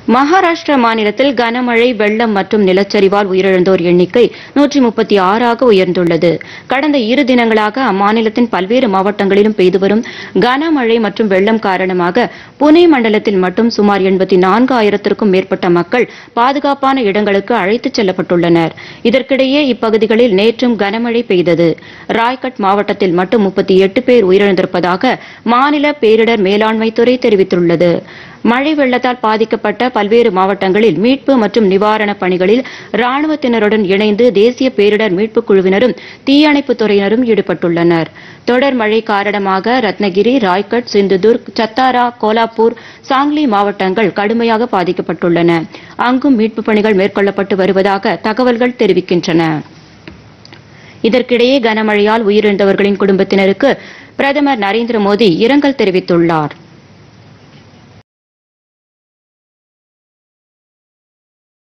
மகாராஷ்டிரா மாநிலத்தில் கனமழை வெள்ளம் மற்றும் நிலச்சரிவால் உயிரிழந்தோர் எண்ணிக்கை நூற்றி முப்பத்தி ஆறாக உயர்ந்துள்ளது கடந்த இரு தினங்களாக அம்மாநிலத்தின் பல்வேறு மாவட்டங்களிலும் பெய்து வரும் கனமழை மற்றும் வெள்ளம் காரணமாக புனே மண்டலத்தில் மட்டும் சுமார் எண்பத்தி நான்கு ஆயிரத்திற்கும் மேற்பட்ட மக்கள் பாதுகாப்பான இடங்களுக்கு அழைத்துச் செல்லப்பட்டுள்ளனர் இதற்கிடையே இப்பகுதிகளில் நேற்றும் கனமழை பெய்தது ராய்கட் மாவட்டத்தில் மட்டும் முப்பத்தி எட்டு பேர் உயிரிழந்திருப்பதாக மாநில பேரிடர் மேலாண்மை துறை தெரிவித்துள்ளது மழை வெள்ளத்தால் பாதிக்கப்பட்ட பல்வேறு மாவட்டங்களில் மீட்பு மற்றும் நிவாரணப் பணிகளில் ராணுவத்தினருடன் இணைந்து தேசிய பேரிடர் மீட்புக் குழுவினரும் தீயணைப்புத் துறையினரும் ஈடுபட்டுள்ளனர் தொடர் மழை காரணமாக ரத்னகிரி ராய்கட் சிந்துதுர்க் சத்தாரா கோலாப்பூர் சாங்லி மாவட்டங்கள் கடுமையாக பாதிக்கப்பட்டுள்ளன அங்கும் மீட்புப் பணிகள் மேற்கொள்ளப்பட்டு வருவதாக தகவல்கள் தெரிவிக்கின்றன இதற்கிடையே கனமழையால் உயிரிழந்தவர்களின் குடும்பத்தினருக்கு பிரதமர் நரேந்திர மோடி இரங்கல் தெரிவித்துள்ளார்